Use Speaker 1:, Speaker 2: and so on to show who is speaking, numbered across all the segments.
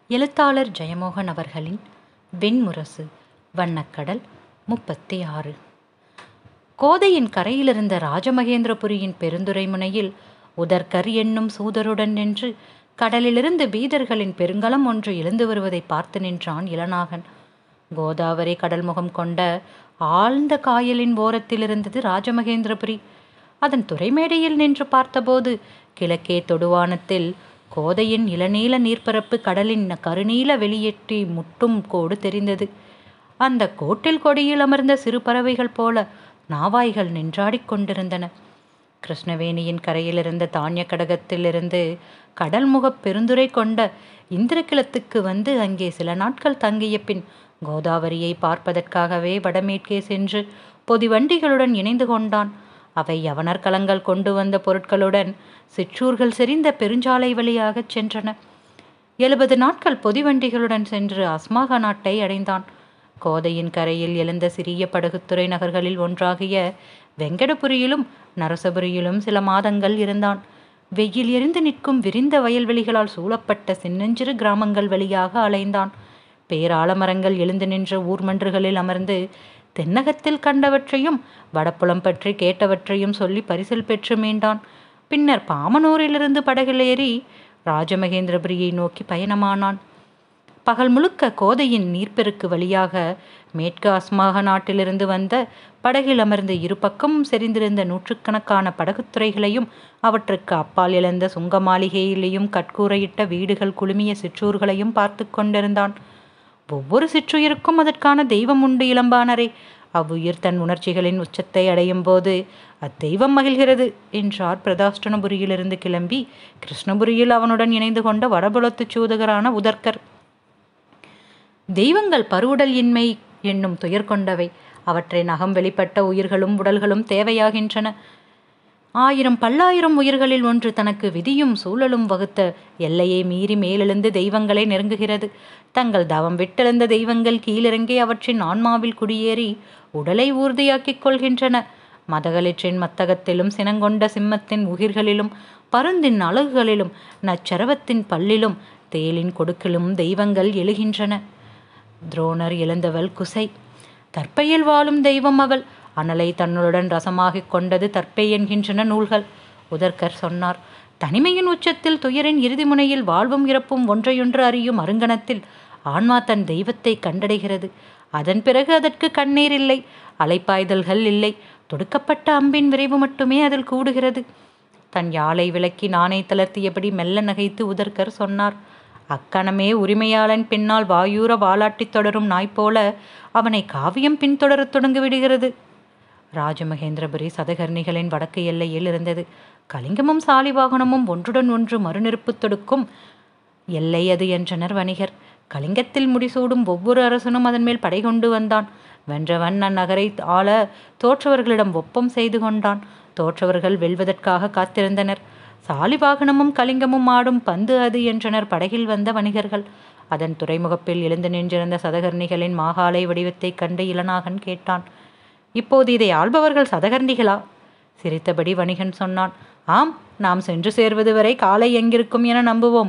Speaker 1: எழுத்தாளர் ஜெயமோகன் அவர்களின் வெண்முரசு வண்ணக்கடல் முப்பத்தி ஆறு கோதையின் கரையிலிருந்த ராஜமகேந்திரபுரியின் பெருந்துறை முனையில் உதர்கர் என்னும் சூதருடன் நின்று கடலிலிருந்து பீதர்களின் பெருங்கலம் ஒன்று எழுந்து வருவதை பார்த்து நின்றான் இளநாகன் கோதாவரி கடல்முகம் கொண்ட ஆழ்ந்த காயலின் ஓரத்தில் இருந்தது ராஜமகேந்திரபுரி அதன் துறைமேடையில் நின்று பார்த்தபோது கிழக்கே தொடுவானத்தில் கோதையின் இளநீல நீர்ப்பரப்பு கடலின் கருநீல வெளியேற்றி முட்டும் கோடு தெரிந்தது அந்த கோட்டில் கொடியில் அமர்ந்த சிறு பறவைகள் போல நாவாய்கள் நின்றாடிக் கொண்டிருந்தன கிருஷ்ணவேணியின் கரையில் இருந்த தானிய கடகத்திலிருந்து கடல்முகப் பெருந்துரை கொண்ட இந்திரகிலத்துக்கு வந்து அங்கே சில நாட்கள் தங்கிய பின் கோதாவரியை பார்ப்பதற்காகவே வடமேற்கே சென்று பொதிவண்டிகளுடன் இணைந்து கொண்டான் அவை யவனர் கலங்கள் கொண்டு வந்த பொருட்களுடன் சிற்றூர்கள் செறிந்த பெருஞ்சாலை வழியாகச் சென்றன எழுபது நாட்கள் பொதிவண்டிகளுடன் சென்று அஸ்மாக நாட்டை அடைந்தான் கோதையின் கரையில் எழுந்த சிறிய படகுத்துறை நகர்களில் ஒன்றாகிய வெங்கடபுரியிலும் நரசபுரியிலும் சில மாதங்கள் இருந்தான் வெயில் எரிந்து நிற்கும் விரிந்த வயல்வெளிகளால் சூழப்பட்ட சின்னஞ்சிறு கிராமங்கள் வழியாக அலைந்தான் பேராலமரங்கள் எழுந்து நின்ற ஊர்மன்றுகளில் அமர்ந்து தென்னகத்தில் கண்டவற்றையும் வடப்புலம் பற்றி கேட்டவற்றையும் சொல்லி பரிசில் பெற்று மீண்டான் பின்னர் பாமனூரிலிருந்து படகில் ஏறி ராஜமகேந்திரபுரியை நோக்கி பயணமானான் பகல் முழுக்க கோதையின் நீர்ப்பெருக்கு வழியாக மேற்கு அஸ்மாக நாட்டிலிருந்து வந்த படகில் அமர்ந்து இரு பக்கமும் செறிந்திருந்த நூற்றுக்கணக்கான படகுத்துறைகளையும் அவற்றுக்கு அப்பால் இழந்த சுங்க மாளிகையிலேயும் கட்கூரையிட்ட வீடுகள் குழுமிய சிற்றூர்களையும் பார்த்து கொண்டிருந்தான் ஒவ்வொரு சிற்றுயிருக்கும் அதற்கான தெய்வம் உண்டு இளம்பானரே அவ்வுயிர் தன் உணர்ச்சிகளின் உச்சத்தை அடையும் போது அத்தெய்வம் மகிழ்கிறது என்றார் பிரதாஷ்டனபுரியிலிருந்து கிளம்பி கிருஷ்ணபுரியில் அவனுடன் இணைந்து கொண்ட வடபுலத்து சூதகரான உதர்கர் தெய்வங்கள் பருவுடல் இன்மை என்னும் துயர் கொண்டவை அவற்றை நகம் வெளிப்பட்ட உயிர்களும் உடல்களும் தேவையாகின்றன ஆயிரம் பல்லாயிரம் உயிர்களில் ஒன்று தனக்கு விதியும் சூழலும் வகுத்த எல்லையை மீறி மேலெழுந்து தெய்வங்களை நெருங்குகிறது தங்கள் தவம் விட்டெழுந்த தெய்வங்கள் கீழிறங்கி அவற்றின் ஆன்மாவில் குடியேறி உடலை ஊர்தியாக்கிக் கொள்கின்றன மதகளிற்றின் மத்தகத்திலும் சினங்கொண்ட சிம்மத்தின் உயிர்களிலும் பருந்தின் அழகுகளிலும் நச்சரவத்தின் பல்லிலும் தேலின் கொடுக்கிலும் தெய்வங்கள் எழுகின்றன துரோணர் எழுந்தவள் குசை தற்பையில் வாழும் தெய்வம் அவள் அனலை தன்னுடன் ரசமாகிக் கொண்டது தற்பை என்கின்றன நூல்கள் உதர்கர் சொன்னார் தனிமையின் உச்சத்தில் துயரின் இறுதி முனையில் வாழ்வும் இறப்பும் ஒன்றையொன்று அறியும் அருங்கணத்தில் ஆன்மா தன் தெய்வத்தை கண்டடைகிறது அதன் பிறகு அதற்கு கண்ணீர் இல்லை அலைப்பாய்தல்கள் இல்லை தொடுக்கப்பட்ட அம்பின் விரைவு மட்டுமே அதில் கூடுகிறது தன் யாழை விளக்கி நாணை தளர்த்தியபடி மெல்ல நகைத்து உதர்கர் சொன்னார் அக்கணமே உரிமையாளன் பின்னால் வாயூர வாலாட்டித் தொடரும் நாய் போல அவனை காவியம் பின்தொடரத் தொடங்கி விடுகிறது ராஜமகேந்திரபுரி சதகர்ணிகளின் வடக்கு எல்லையில் இருந்தது கலிங்கமும் சாலிவாகனமும் ஒன்றுடன் ஒன்று மறுநெருப்பு தொடுக்கும் எல்லை அது என்றனர் வணிகர் கலிங்கத்தில் முடிசூடும் ஒவ்வொரு அரசனும் அதன் மேல் படை கொண்டு வந்தான் வென்றவன் அந்நகரை ஆள தோற்றவர்களிடம் ஒப்பம் செய்து கொண்டான் தோற்றவர்கள் வெல்வதற்காக காத்திருந்தனர் சாலிவாகனமும் கலிங்கமும் ஆடும் பந்து அது என்றனர் படகில் வந்த வணிகர்கள் அதன் துறைமுகப்பில் எழுந்து நின்றிருந்த சதகர்ணிகளின் மாகாலை வடிவத்தைக் கண்டு இளநாகன் கேட்டான் இப்போது இதை ஆள்பவர்கள் சதகர்ணிகளா சிரித்தபடி வணிகன் சொன்னான் ஆம் நாம் சென்று சேர்வது வரை காலை எங்கிருக்கும் என நம்புவோம்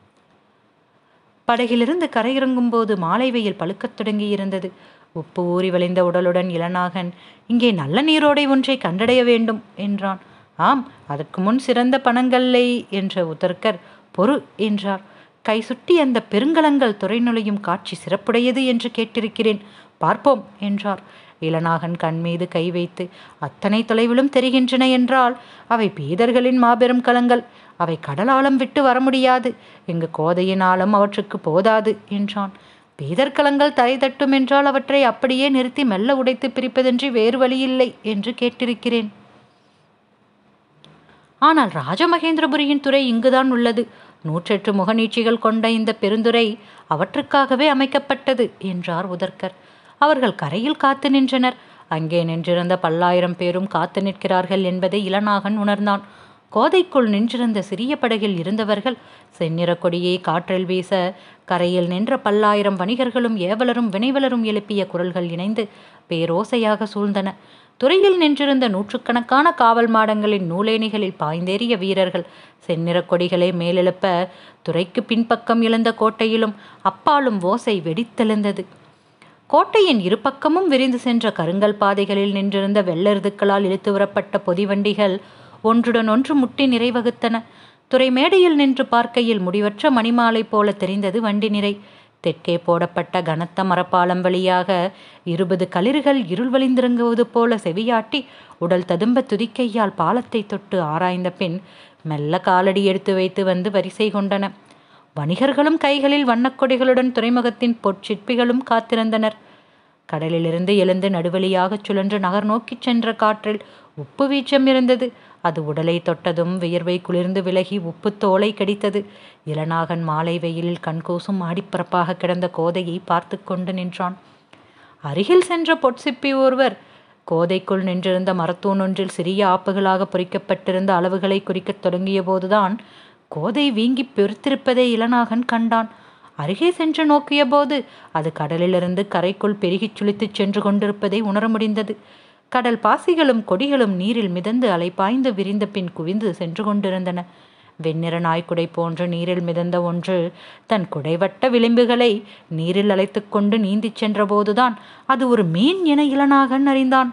Speaker 1: படகிலிருந்து கரையிறங்கும் போது மாலை வெயில் பழுக்கத் தொடங்கியிருந்தது உப்பு ஊறி வழிந்த உடலுடன் இளநாகன் இங்கே நல்ல நீரோடை ஒன்றை கண்டடைய வேண்டும் என்றான் ஆம் அதற்கு முன் சிறந்த பணங்கல்லை என்ற உதர்கர் பொறு என்றார் கை சுட்டி அந்த பெருங்கலங்கள் துறை நுழையும் காட்சி சிறப்புடையது என்று கேட்டிருக்கிறேன் பார்ப்போம் என்றார் இளநாகன் கண் மீது கை வைத்து அத்தனை தொலைவிலும் தெரிகின்றன என்றால் அவை பீதர்களின் மாபெரும் கலங்கள் அவை கடலாழம் விட்டு வர முடியாது எங்கு கோதையின் ஆழம் அவற்றுக்கு போதாது என்றான் பீதர்கலங்கள் தரை தட்டும் என்றால் அவற்றை அப்படியே நிறுத்தி மெல்ல உடைத்து பிரிப்பதன்றி வேறு வழியில்லை என்று கேட்டிருக்கிறேன் ஆனால் ராஜமகேந்திரபுரியின் துறை இங்குதான் உள்ளது நூற்றெட்டு முகநீட்சிகள் கொண்ட இந்த பெருந்துறை அவற்றுக்காகவே அமைக்கப்பட்டது என்றார் உதர்கர் அவர்கள் கரையில் காத்து நின்றனர் அங்கே நின்றிருந்த பல்லாயிரம் பேரும் காத்து நிற்கிறார்கள் என்பதை இளநாகன் உணர்ந்தான் கோதைக்குள் நின்றிருந்த சிறிய படகில் இருந்தவர்கள் செந்நிற கொடியை காற்றில் வீச கரையில் நின்ற பல்லாயிரம் வணிகர்களும் ஏவலரும் வினைவலரும் எழுப்பிய குரல்கள் இணைந்து பேரோசையாக சூழ்ந்தன துறையில் நின்றிருந்த நூற்றுக்கணக்கான காவல் மாடங்களின் நூலேணிகளில் பாய்ந்தேறிய வீரர்கள் செந்நிறக் கொடிகளை மேலெழுப்ப துறைக்கு பின்பக்கம் எழுந்த கோட்டையிலும் அப்பாலும் ஓசை வெடித்தெழுந்தது கோட்டையின் இருபக்கமும் விரிந்து சென்ற கருங்கல் பாதைகளில் நின்றிருந்த வெள்ளெருதுக்களால் இழுத்து வரப்பட்ட பொதிவண்டிகள் ஒன்றுடன் ஒன்று முட்டி நிறைவகுத்தன துறை மேடையில் நின்று பார்க்கையில் முடிவற்ற மணிமாலை போல தெரிந்தது வண்டி நிறை தெற்கே போடப்பட்ட கனத்த மரப்பாலம் வழியாக இருபது களிர்கள் இருள் வழிந்திறங்குவது போல செவியாட்டி உடல் ததும்ப துதிக்கையால் பாலத்தை தொட்டு ஆராய்ந்த பின் மெல்ல காலடி எடுத்து வைத்து வந்து வரிசை கொண்டன வணிகர்களும் கைகளில் வண்ணக்கொடிகளுடன் துறைமுகத்தின் பொற்சிற்பிகளும் காத்திருந்தனர் கடலிலிருந்து எழுந்து நடுவழியாகச் சுழன்று நகர் நோக்கிச் சென்ற காற்றில் உப்பு வீச்சம் இருந்தது அது உடலை தொட்டதும் வியர்வை குளிர்ந்து விலகி உப்பு தோலை கடித்தது இளநாகன் மாலை வெயிலில் கண்கூசும் ஆடிப்பரப்பாக கிடந்த கோதையை பார்த்து கொண்டு நின்றான் அருகில் சென்ற பொற்சிப்பி ஒருவர் கோதைக்குள் நின்றிருந்த மரத்தூண் ஒன்றில் சிறிய ஆப்புகளாக பொறிக்கப்பட்டிருந்த அளவுகளை குறிக்கத் தொடங்கிய போதுதான் கோதை வீங்கி பெருத்திருப்பதை இளநாகன் கண்டான் அருகே சென்று நோக்கிய போது அது கடலிலிருந்து கரைக்குள் பெருகிச் சுழித்துச் சென்று கொண்டிருப்பதை உணர முடிந்தது கடல் பாசிகளும் கொடிகளும் நீரில் மிதந்து அலைபாய்ந்து விரிந்த பின் குவிந்து சென்று கொண்டிருந்தன வெண்ணிற நாய்க்குடை போன்று நீரில் மிதந்த ஒன்று தன் குடைவட்ட விளிம்புகளை நீரில் அழைத்துக் கொண்டு நீந்திச் சென்றபோதுதான் அது ஒரு மீன் என இளநாகன் அறிந்தான்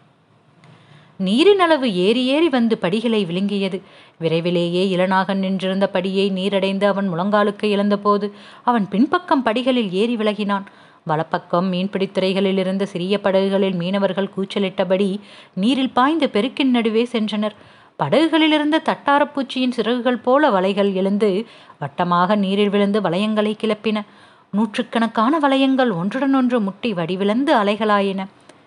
Speaker 1: நீரின் அளவு ஏறி ஏறி வந்து படிகளை விழுங்கியது விரைவிலேயே இளநாகன் நின்றிருந்த படியை நீரடைந்து அவன் முழங்காலுக்கு இழந்தபோது அவன் பின்பக்கம் படிகளில் ஏறி விலகினான் வலப்பக்கம் மீன்பிடித்துறைகளில் இருந்த சிறிய படகுகளில் மீனவர்கள் கூச்சலிட்டபடி நீரில் பாய்ந்து பெருக்கின் நடுவே சென்றனர் படகுகளில் இருந்த தட்டாரப்பூச்சியின் சிறகுகள் போல வலைகள் எழுந்து வட்டமாக நீரில் விழுந்து வளையங்களை கிளப்பின நூற்றுக்கணக்கான வளையங்கள் ஒன்றுடன் ஒன்று முட்டி வடிவிழந்து அலைகளாயின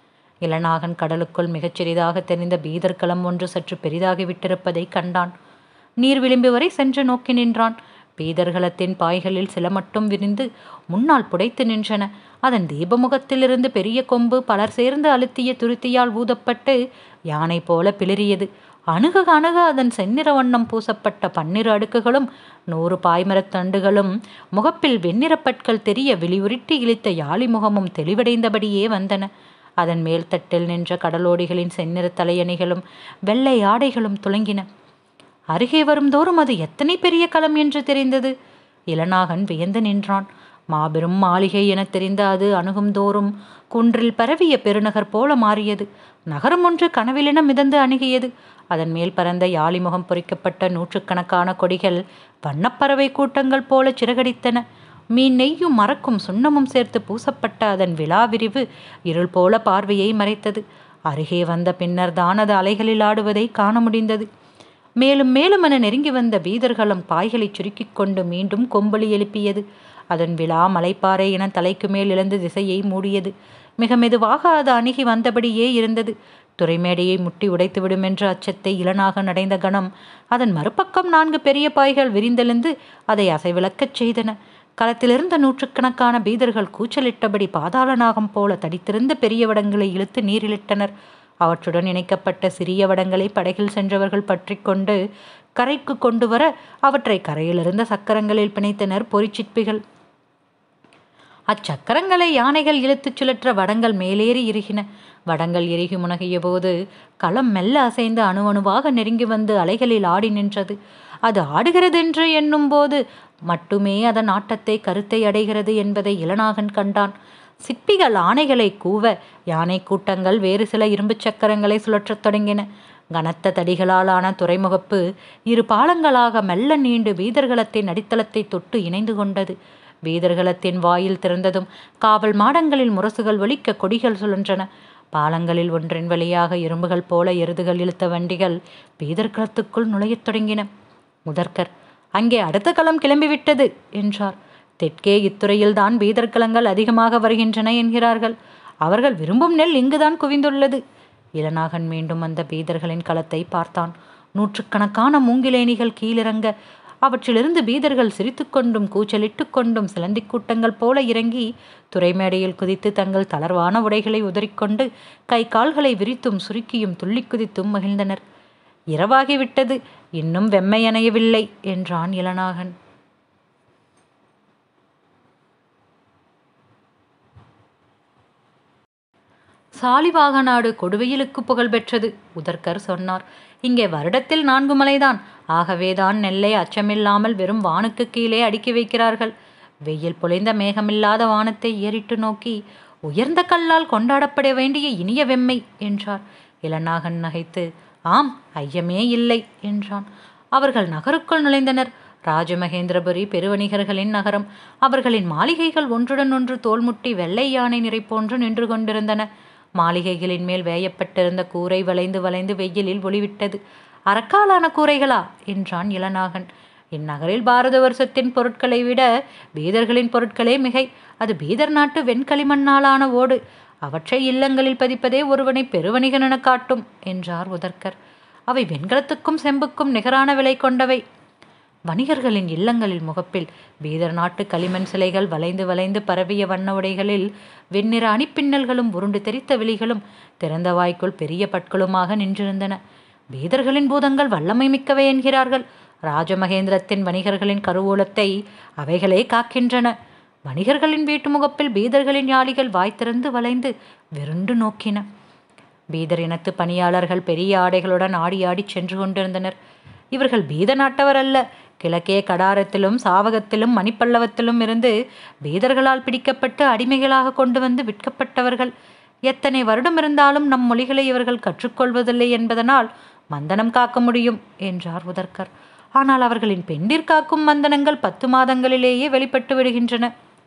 Speaker 1: இளநாகன் கடலுக்குள் மிகச் சிறிதாக தெரிந்த பீதர்களம் ஒன்று சற்று பெரிதாகிவிட்டிருப்பதை கண்டான் நீர் விளிம்பு வரை சென்று நோக்கி நின்றான் பீதர்களத்தின் பாய்களில் சில மட்டும் விரிந்து முன்னால் புடைத்து நின்றன அதன் தீபமுகத்திலிருந்து பெரிய கொம்பு பலர் சேர்ந்து அழுத்திய துருத்தியால் ஊதப்பட்டு யானை போல பிளிறியது அணுக அணுக அதன் செந்நிற வண்ணம் பூசப்பட்ட பன்னிரு அடுக்குகளும் நூறு பாய்மரத் தண்டுகளும் முகப்பில் வெண்ணிறப்பற்கள் தெரிய விழிவுரிட்டி இழித்த யாழி முகமும் தெளிவடைந்தபடியே வந்தன அதன் மேல் தட்டில் நின்ற கடலோடிகளின் செந்நிற தலையணிகளும் வெள்ளை ஆடைகளும் துளங்கின அருகே வரும்தோறும் அது எத்தனை பெரிய களம் என்று தெரிந்தது இளநாகன் வியந்து நின்றான் மாபெரும் மாளிகை என தெரிந்த அது அணுகும் தோறும் குன்றில் பரவிய பெருநகர் போல மாறியது நகரம் ஒன்று கனவிலென மிதந்து அணுகியது அதன் மேல் பறந்த யாழிமுகம் பொறிக்கப்பட்ட நூற்றுக்கணக்கான கொடிகள் வண்ணப்பறவை கூட்டங்கள் போல சிறகடித்தன மீன் நெய்யும் மரக்கும் சுண்ணமும் சேர்த்து பூசப்பட்ட அதன் விழா விரிவு இருள் போல பார்வையை மறைத்தது அருகே வந்த பின்னர் தான் அது அலைகளில் ஆடுவதை காண முடிந்தது மேலும் மேலும் என நெருங்கி வந்த பீதர்களும் பாய்களை சுருக்கிக் கொண்டு மீண்டும் கொம்பளி எழுப்பியது அதன் விழா மலைப்பாறை என தலைக்கு மேல் இழந்த திசையை மூடியது மிக மெதுவாக அது அணுகி வந்தபடியே இருந்தது துறைமேடையை முட்டி உடைத்துவிடும் என்ற அச்சத்தை இளனாக நடைந்த கணம் அதன் மறுபக்கம் நான்கு பெரிய பாய்கள் விரிந்தெழுந்து அதை அசைவிளக்கச் செய்தன களத்திலிருந்த நூற்றுக்கணக்கான பீதர்கள் கூச்சலிட்டபடி பாதாள நாகம் போல தடித்திருந்த பெரிய வடங்களை இழுத்து நீரிலிட்டனர் அவற்றுடன் இணைக்கப்பட்ட சிறிய வடங்களை படகில் சென்றவர்கள் பற்றி கொண்டு கரைக்கு கொண்டு வர அவற்றை கரையிலிருந்த சக்கரங்களில் பிணைத்தனர் பொறிச்சிற்பிகள் அச்சக்கரங்களை யானைகள் இழுத்துச் சுழற்ற வடங்கள் மேலேறி இறுகின வடங்கள் இறுகி முனகிய போது களம் மெல்ல அசைந்து அணுவணுவாக நெருங்கி வந்து அலைகளில் ஆடி நின்றது அது ஆடுகிறதென்று எண்ணும் போது மட்டுமே அதன் ஆட்டத்தை கருத்தை அடைகிறது என்பதை இளநாகன் கண்டான் சிற்பிகள் ஆணைகளை கூவ யானை கூட்டங்கள் வேறு சில இரும்புச் சக்கரங்களை சுழற்றத் தொடங்கின கனத்த தடிகளாலான துறைமுகப்பு இரு பாலங்களாக மெல்ல நீண்டு வீதர்களத்தின் அடித்தளத்தை தொட்டு இணைந்து கொண்டது வீதர்களத்தின் வாயில் திறந்ததும் காவல் மாடங்களில் முரசுகள் ஒலிக்க கொடிகள் சுழன்றன பாலங்களில் ஒன்றின் வழியாக இரும்புகள் போல எருதுகள் இழுத்த வண்டிகள் வீதர்களத்துக்குள் நுழையத் தொடங்கின முதற்கர் அங்கே அடுத்த களம் கிளம்பிவிட்டது என்றார் தெற்கே இத்துறையில்தான் பீதர்களங்கள் அதிகமாக வருகின்றன என்கிறார்கள் அவர்கள் விரும்பும் நெல் இங்குதான் குவிந்துள்ளது இளநாகன் மீண்டும் அந்த பீதர்களின் களத்தை பார்த்தான் நூற்றுக்கணக்கான மூங்கிலேணிகள் கீழிறங்க அவற்றிலிருந்து பீதர்கள் சிரித்துக்கொண்டும் கூச்சலிட்டு கொண்டும் சிலந்திக் கூட்டங்கள் போல இறங்கி துறைமேடையில் குதித்து தங்கள் தளர்வான உடைகளை உதறிக்கொண்டு கை கால்களை விரித்தும் சுருக்கியும் துள்ளிக் குதித்தும் மகிழ்ந்தனர் இரவாகிவிட்டது இன்னும் வெம்மையணையவில்லை என்றான் இளநாகன் சாலிவாக நாடு கொடுவெயிலுக்கு புகழ் பெற்றது உதர்கர் சொன்னார் இங்கே வருடத்தில் நான்கு மலைதான் ஆகவேதான் நெல்லை அச்சமில்லாமல் வெறும் வானுக்கு கீழே அடுக்கி வைக்கிறார்கள் வெயில் பொழிந்த மேகமில்லாத வானத்தை ஏறிட்டு நோக்கி உயர்ந்த கல்லால் கொண்டாடப்பட வேண்டிய இனிய வெம்மை என்றார் இளநாகன் நகைத்து ஆம் ஐயமே இல்லை என்றான் அவர்கள் நகருக்குள் நுழைந்தனர் ராஜமகேந்திரபுரி பெருவணிகர்களின் நகரம் அவர்களின் மாளிகைகள் ஒன்றுடன் ஒன்று தோல்முட்டி வெள்ளை யானை நிறை போன்று நின்று கொண்டிருந்தன மாளிகைகளின் மேல் வேயப்பட்டிருந்த கூரை வளைந்து வளைந்து வெயிலில் ஒளிவிட்டது அறக்காலான கூரைகளா என்றான் இளநாகன் இந்நகரில் பாரத வருஷத்தின் பொருட்களை விட பீதர்களின் பொருட்களே மிகை அது பீதர் நாட்டு வெண்களிமண்ணாலான ஓடு அவற்றை இல்லங்களில் பதிப்பதே ஒருவனை பெருவணிகனென காட்டும் என்றார் உதர்கர் அவை வெண்கலத்துக்கும் செம்புக்கும் நிகரான விலை கொண்டவை வணிகர்களின் இல்லங்களில் முகப்பில் பீதர் நாட்டு களிமண் சிலைகள் வளைந்து வளைந்து பரவிய வண்ண உடைகளில் வெண்ணிற அணிப்பின்னல்களும் உருண்டு தெரித்த விழிகளும் திறந்த வாய்க்குள் பெரிய பட்களுமாக நின்றிருந்தன பீதர்களின் பூதங்கள் வல்லமை மிக்கவை என்கிறார்கள் ராஜமகேந்திரத்தின் வணிகர்களின் கருவூலத்தை அவைகளே காக்கின்றன வணிகர்களின் வீட்டு முகப்பில் பீதர்களின் யாளிகள் வாய் திறந்து வளைந்து விருண்டு நோக்கின பீதர் இனத்து பணியாளர்கள் பெரிய ஆடைகளுடன் ஆடி ஆடி சென்று கொண்டிருந்தனர் இவர்கள் பீத நாட்டவர் அல்ல கிழக்கே கடாரத்திலும் சாவகத்திலும் மணிப்பல்லவத்திலும் இருந்து பீதர்களால் பிடிக்கப்பட்டு அடிமைகளாக கொண்டு வந்து விற்கப்பட்டவர்கள் எத்தனை வருடம் இருந்தாலும் நம் மொழிகளை இவர்கள் கற்றுக்கொள்வதில்லை என்பதனால் மந்தனம் காக்க முடியும் என்றார் உதர்கர் ஆனால் அவர்களின் பெண்டிற் காக்கும் மந்தனங்கள் பத்து மாதங்களிலேயே வெளிப்பட்டு விடுகின்றன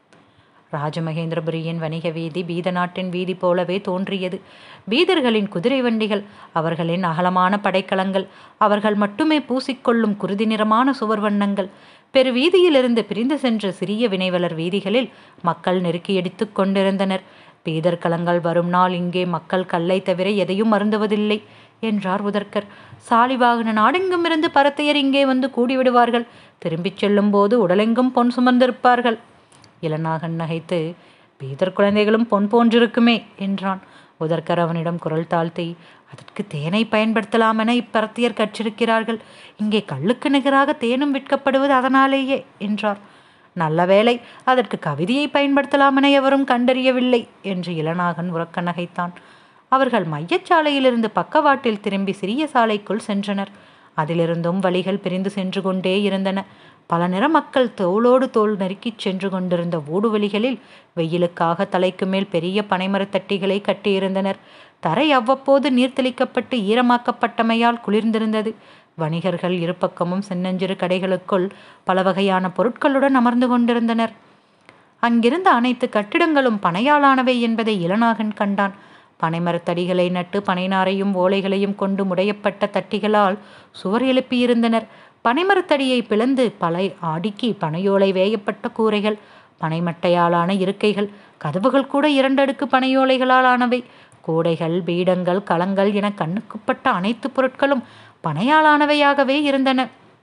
Speaker 1: ராஜமகேந்திரபுரியின் வணிக வீதி பீத நாட்டின் வீதி போலவே தோன்றியது பீதர்களின் குதிரை வண்டிகள் அவர்களின் அகலமான படைக்கலங்கள் அவர்கள் மட்டுமே பூசிக்கொள்ளும் குருதி நிறமான சுவர் வண்ணங்கள் பெரு வீதியிலிருந்து பிரிந்து சென்ற சிறிய வினைவலர் வீதிகளில் மக்கள் நெருக்கியடித்துக் கொண்டிருந்தனர் பீதர் கலங்கள் வரும் நாள் இங்கே மக்கள் கல்லை தவிர எதையும் அருந்துவதில்லை என்றார் உதர்கர் சாலிவாகன நாடெங்கும் இருந்து பரத்தையர் இங்கே வந்து கூடிவிடுவார்கள் திரும்பிச் செல்லும் போது உடலெங்கும் பொன் சுமந்திருப்பார்கள் இளநாகன் நகைத்து பீதர் குழந்தைகளும் பொன் போன்றிருக்குமே என்றான் உதர்கர் அவனிடம் குரல் தாழ்த்தி அதற்கு தேனை பயன்படுத்தலாம் என இப்பரத்தியர் கற்றிருக்கிறார்கள் இங்கே கல்லுக்கு நிகராக தேனும் விற்கப்படுவது அதனாலேயே என்றார் நல்ல வேளை அதற்கு கவிதையை பயன்படுத்தலாம் என எவரும் கண்டறியவில்லை என்று இளநாகன் உறக்க நகைத்தான் அவர்கள் மையச்சாலையிலிருந்து பக்கவாட்டில் திரும்பி சிறிய சாலைக்குள் சென்றனர் அதிலிருந்தும் வழிகள் பிரிந்து சென்று கொண்டே இருந்தன பல நிற மக்கள் தோளோடு தோள் நெருக்கிச் சென்று கொண்டிருந்த ஊடுவழிகளில் வெயிலுக்காக தலைக்கு மேல் பெரிய பனைமரத் தட்டிகளை கட்டியிருந்தனர் தரை அவ்வப்போது நீர் தெளிக்கப்பட்டு ஈரமாக்கப்பட்டமையால் குளிர்ந்திருந்தது வணிகர்கள் இருபக்கமும் சின்னஞ்சிறு கடைகளுக்குள் பல வகையான பொருட்களுடன் அமர்ந்து கொண்டிருந்தனர் அங்கிருந்த அனைத்து கட்டிடங்களும் பனையாலானவை என்பதை இளநாகன் கண்டான் பனைமரத்தடிகளை நட்டு பனைநாரையும் ஓலைகளையும் கொண்டு முடையப்பட்ட தட்டிகளால் சுவர் எழுப்பியிருந்தனர் பனைமரத்தடியை பிளந்து பலை அடுக்கி பனையோலை வேயப்பட்ட கூரைகள் பனைமட்டையாலான இருக்கைகள் கதவுகள் கூட இரண்டடுக்கு பனையோலைகளால் ஆனவை கூடைகள் பீடங்கள் களங்கள் என கண்ணுக்குப்பட்ட அனைத்து பொருட்களும் பனையாலானவையாகவே இருந்தன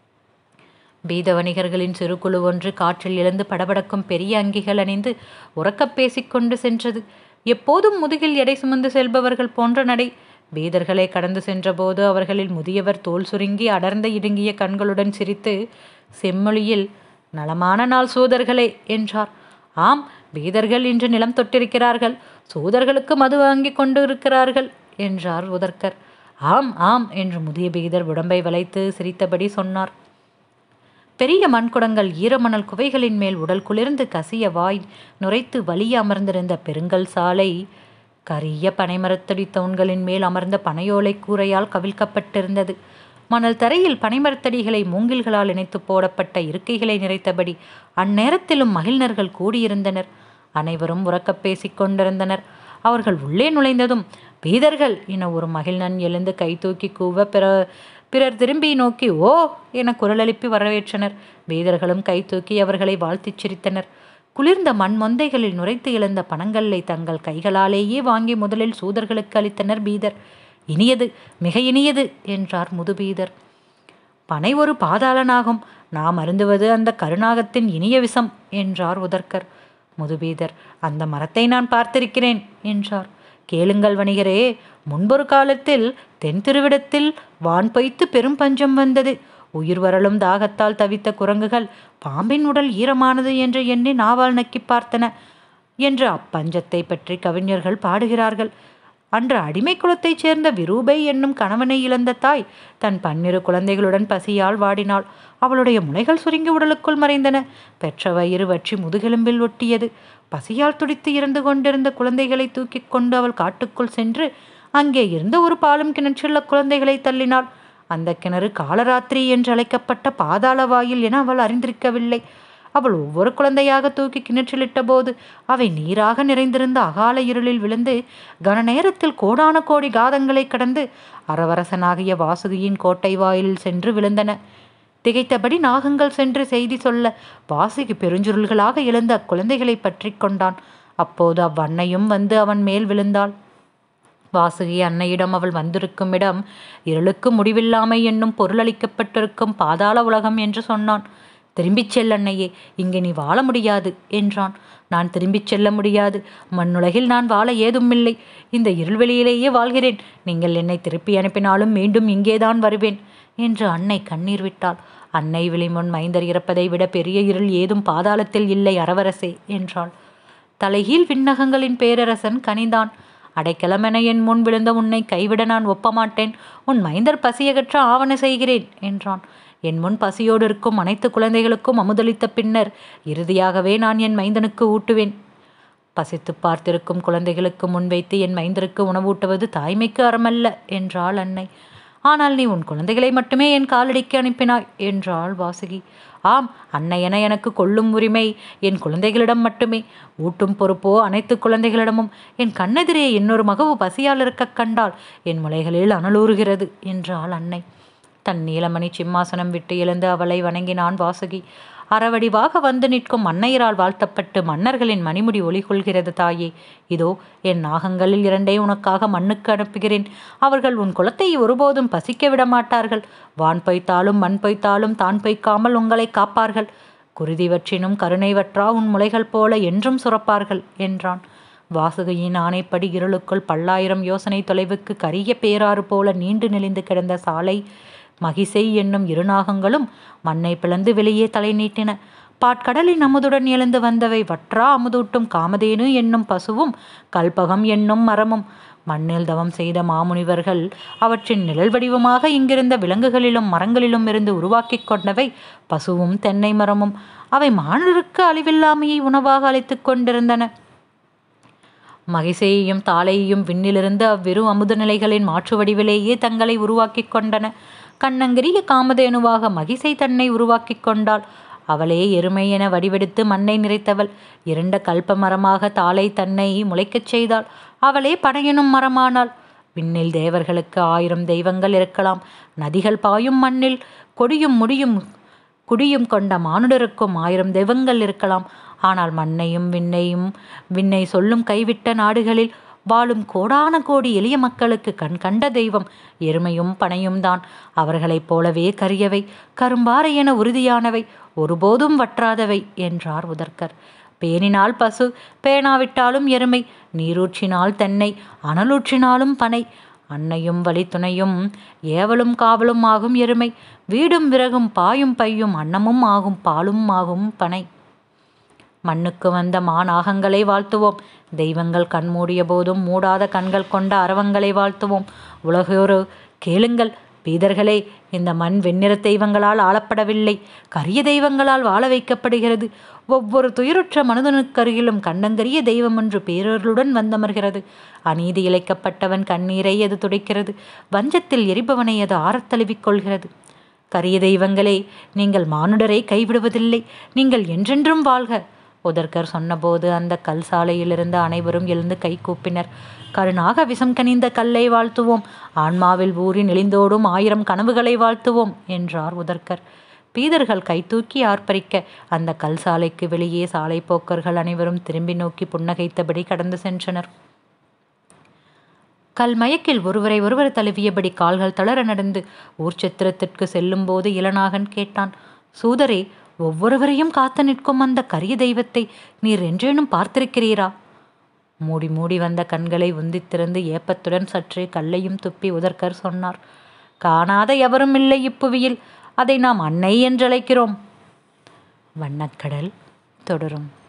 Speaker 1: பீத வணிகர்களின் சிறு குழு ஒன்று காற்றில் இழந்து படபடக்கும் பெரிய அங்கிகள் அணிந்து உறக்கப் பேசிக்கொண்டு சென்றது எப்போதும் முதுகில் எடை சுமந்து செல்பவர்கள் போன்ற நடை பீதர்களை கடந்து சென்றபோது அவர்களில் முதியவர் தோல் சுருங்கி அடர்ந்த இடுங்கிய கண்களுடன் சிரித்து செம்மொழியில் நலமான நாள் சூதர்களே என்றார் ஆம் பீதர்கள் இன்று நிலம் தொட்டிருக்கிறார்கள் சூதர்களுக்கு மது வாங்கி கொண்டு இருக்கிறார்கள் என்றார் உதர்கர் ஆம் ஆம் என்று முதிய பீதர் உடம்பை வளைத்து சிரித்தபடி சொன்னார் பெரிய மண்குடங்கள் ஈரமணல் குவைகளின் மேல் உடல் குளிர்ந்து கசிய வாய் நுரைத்து வலிய அமர்ந்திருந்த பெருங்கல் சாலை கரிய பனைமரத்தடி தூண்களின் மேல் அமர்ந்த பனையோலை கூரையால் கவிழ்க்கப்பட்டிருந்தது மணல் தரையில் பனைமரத்தடிகளை மூங்கில்களால் இணைத்து போடப்பட்ட இருக்கைகளை நிறைத்தபடி அந்நேரத்திலும் மகிழ்நர்கள் கூடியிருந்தனர் அனைவரும் உறக்கப் பேசிக் கொண்டிருந்தனர் அவர்கள் உள்ளே நுழைந்ததும் பீதர்கள் என ஒரு மகிழ்நன் எழுந்து கை தூக்கி கூவ பிற பிறர் திரும்பி நோக்கி ஓ என குரலெழுப்பி வரவேற்றனர் பீதர்களும் கை தூக்கி அவர்களை வாழ்த்திச் சிரித்தனர் குளிர்ந்த மண் மொந்தைகளில் நுரைத்து இழந்த பணங்களை தங்கள் கைகளாலேயே வாங்கி முதலில் சூதர்களுக்கு அளித்தனர் பீதர் இனியது மிக இனியது என்றார் முதுபீதர் பனை ஒரு பாதாளனாகும் நாம் அருந்துவது அந்த கருணாகத்தின் இனிய விஷம் என்றார் உதர்கர் முதுபீதர் அந்த மரத்தை நான் பார்த்திருக்கிறேன் என்றார் கேளுங்கள் வணிகரே முன்பொரு காலத்தில் தென் திருவிடத்தில் வான் பொய்த்து பெரும் பஞ்சம் வந்தது உயிர் வரலும் தாகத்தால் தவித்த குரங்குகள் பாம்பின் உடல் ஈரமானது என்று எண்ணி நாவால் நக்கி பார்த்தன என்று அப்பஞ்சத்தை பற்றி கவிஞர்கள் பாடுகிறார்கள் அன்று அடிமை குலத்தைச் சேர்ந்த விரூபை என்னும் கணவனை இழந்த தாய் தன் பன்னிரு குழந்தைகளுடன் பசியால் வாடினாள் அவளுடைய முளைகள் சுருங்கி உடலுக்குள் மறைந்தன பெற்ற வயிறு வற்றி முதுகெலும்பில் ஒட்டியது பசியால் துடித்து இறந்து கொண்டிருந்த குழந்தைகளை தூக்கிக் கொண்டு அவள் காட்டுக்குள் சென்று அங்கே இருந்த ஒரு பாலும் கிணற்றுள்ள குழந்தைகளை தள்ளினாள் அந்த கிணறு காலராத்திரி என்று அழைக்கப்பட்ட பாதாள வாயில் என அவள் அறிந்திருக்கவில்லை அவள் ஒவ்வொரு குழந்தையாக தூக்கி கிணற்றிலிட்ட போது அவை நீராக நிறைந்திருந்த அகால இருளில் விழுந்து கன நேரத்தில் கோடான கோடி காதங்களை கடந்து அரவரசனாகிய வாசுகியின் கோட்டை வாயிலில் சென்று விழுந்தன திகைத்தபடி நாகங்கள் சென்று செய்தி சொல்ல வாசுகி பெருஞ்சுருள்களாக எழுந்த அக்குழந்தைகளை பற்றி கொண்டான் அப்போது அவ்வன்னையும் வந்து அவன் மேல் விழுந்தாள் வாசுகி அன்னையிடம் அவள் வந்திருக்கும் இடம் இருளுக்கு முடிவில்லாமை என்னும் பொருளளிக்கப்பட்டிருக்கும் பாதாள உலகம் என்று சொன்னான் திரும்பிச் செல் அன்னையே இங்கே நீ வாழ முடியாது என்றான் நான் திரும்பிச் செல்ல முடியாது மண்ணுலகில் நான் வாழ ஏதுமில்லை இந்த இருள்வெளியிலேயே வாழ்கிறேன் நீங்கள் என்னை திருப்பி அனுப்பினாலும் மீண்டும் இங்கேதான் வருவேன் என்று அன்னை கண்ணீர் விட்டாள் அன்னை விழிமுன் மைந்தர் இறப்பதை விட பெரிய இருள் ஏதும் பாதாளத்தில் இல்லை அரவரசே என்றாள் தலைகீழ் விண்ணகங்களின் பேரரசன் கனிந்தான் அடைக்கலமென என் முன் விழுந்த உன்னை கைவிட நான் ஒப்பமாட்டேன் உன் மைந்தர் பசியகற்ற ஆவண செய்கிறேன் என்றான் என் முன் பசியோடு இருக்கும் அனைத்து குழந்தைகளுக்கும் அமுதளித்த பின்னர் இறுதியாகவே நான் என் மைந்தனுக்கு ஊட்டுவேன் பசித்து பார்த்திருக்கும் குழந்தைகளுக்கு முன்வைத்து என் மைந்தருக்கு உணவூட்டுவது தாய்மைக்கு அறமல்ல என்றாள் அன்னை ஆனால் நீ உன் குழந்தைகளை மட்டுமே என் காலடிக்கு அனுப்பினாய் என்றாள் வாசுகி ஆம் அன்னை என எனக்கு கொள்ளும் உரிமை என் குழந்தைகளிடம் மட்டுமே ஊட்டும் பொறுப்போ அனைத்து குழந்தைகளிடமும் என் கண்ணெதிரே இன்னொரு மகவு பசியால் இருக்கக் கண்டால் என் முலைகளில் அனலூறுகிறது என்றாள் அன்னை தன் நீலமணி சிம்மாசனம் விட்டு எழுந்து அவளை வணங்கினான் வாசுகி அறவடிவாக வந்து நிற்கும் மன்னையரால் வாழ்த்தப்பட்டு மன்னர்களின் மணிமுடி ஒளி கொள்கிறது தாயே இதோ என் நாகங்களில் இரண்டை உனக்காக மண்ணுக்கு அனுப்புகிறேன் அவர்கள் உன் குலத்தை ஒருபோதும் பசிக்க விட மாட்டார்கள் வான் பொய்த்தாலும் மண் பொய்த்தாலும் தான் பொய்க்காமல் உங்களை காப்பார்கள் குருதி வற்றினும் கருணை வற்றா உன் முளைகள் போல என்றும் சுரப்பார்கள் என்றான் வாசுகியின் ஆணைப்படி இருளுக்குள் பல்லாயிரம் யோசனை தொலைவுக்கு கரிய பேராறு போல நீண்டு நெளிந்து கிடந்த சாலை மகிசை என்னும் இருநாகங்களும் மண்ணை பிளந்து வெளியே தலை நீட்டின பாட்கடலின் அமுதுடன் எழுந்து வந்தவை வற்றா அமுதூட்டும் காமதேனு என்னும் பசுவும் கல்பகம் என்னும் மரமும் மண்ணில் தவம் செய்த மாமுனிவர்கள் அவற்றின் நிழல் வடிவமாக இங்கிருந்த விலங்குகளிலும் மரங்களிலும் இருந்து உருவாக்கி கொண்டவை பசுவும் தென்னை மரமும் அவை மாணவருக்கு அழிவில்லாமையை உணவாக அழைத்து கொண்டிருந்தன மகிசையையும் தாளையையும் விண்ணிலிருந்து அவ்விரு அமுத நிலைகளின் மாற்று வடிவிலேயே தங்களை உருவாக்கி கொண்டன கண்ணங்கிரிய காமதேனுவாக மகிசை தன்னை உருவாக்கி கொண்டாள் அவளே எருமை என வடிவெடுத்து மண்ணை நிறைத்தவள் இருண்ட கல்ப மரமாக தாளை தன்னை முளைக்கச் செய்தாள் அவளே படையெனும் மரமானாள் விண்ணில் தேவர்களுக்கு ஆயிரம் தெய்வங்கள் இருக்கலாம் நதிகள் பாயும் மண்ணில் கொடியும் முடியும் குடியும் கொண்ட மானுடருக்கும் ஆயிரம் தெய்வங்கள் இருக்கலாம் ஆனால் மண்ணையும் விண்ணையும் விண்ணை சொல்லும் கைவிட்ட நாடுகளில் வாழும் கோடான கோடி எளிய மக்களுக்கு கண் கண்ட தெய்வம் எருமையும் பனையும் தான் அவர்களைப் போலவே கரியவை கரும்பாறை என உறுதியானவை ஒருபோதும் வற்றாதவை என்றார் உதர்கர் பேணினால் பசு பேணாவிட்டாலும் எருமை நீரூற்றினால் தென்னை அனலூற்றினாலும் பனை அன்னையும் வழித்துணையும் ஏவலும் காவலும் ஆகும் எருமை வீடும் விறகும் பாயும் பையும் அன்னமும் ஆகும் பாலும் ஆகும் பனை மண்ணுக்கு வந்த மாநாகங்களை வாழ்த்துவோம் தெய்வங்கள் கண் மூடிய போதும் மூடாத கண்கள் கொண்ட அரவங்களை வாழ்த்துவோம் உலகோரு கேளுங்கள் பீதர்களே இந்த மண் வெண்ணிற தெய்வங்களால் ஆளப்படவில்லை கரிய தெய்வங்களால் வாழ வைக்கப்படுகிறது ஒவ்வொரு துயருற்ற மனிதனுக்கருகிலும் கண்டங்கரிய தெய்வம் ஒன்று பேரர்களுடன் வந்தமர்கிறது அநீதி இழைக்கப்பட்டவன் கண்ணீரை அது துடைக்கிறது வஞ்சத்தில் எரிபவனை அது ஆறத் தழுவிக் கொள்கிறது கரிய தெய்வங்களே நீங்கள் மானுடரை கைவிடுவதில்லை நீங்கள் என்றென்றும் வாழ்க உதர்கர் சொன்னபோது அந்த கல் சாலையிலிருந்து அனைவரும் எழுந்து கை கூப்பினர் கருணாக விஷம் கனிந்த கல்லை வாழ்த்துவோம் ஆன்மாவில் ஊறி நெளிந்தோடும் ஆயிரம் கனவுகளை வாழ்த்துவோம் என்றார் உதர்கர் பீதர்கள் கைதூக்கி ஆர்ப்பரிக்க அந்த கல் சாலைக்கு வெளியே சாலை போக்கர்கள் அனைவரும் திரும்பி நோக்கி புன்னகைத்தபடி கடந்து சென்றனர் கல்மயக்கில் ஒருவரை ஒருவர் தழுவியபடி கால்கள் தளர நடந்து ஊர்ச்சத்திரத்திற்கு செல்லும்போது இளநாகன் கேட்டான் சூதரே ஒவ்வொருவரையும் காத்து நிற்கும் அந்த கரிய தெய்வத்தை நீர் என்றேனும் பார்த்திருக்கிறீரா மூடி மூடி வந்த கண்களை உந்தித் திறந்து ஏப்பத்துடன் சற்றே கல்லையும் துப்பி உதர்கர் சொன்னார் காணாத எவரும் இல்லை இப்புவியில் அதை நாம் அன்னை என்றழைக்கிறோம் வண்ணக்கடல் தொடரும்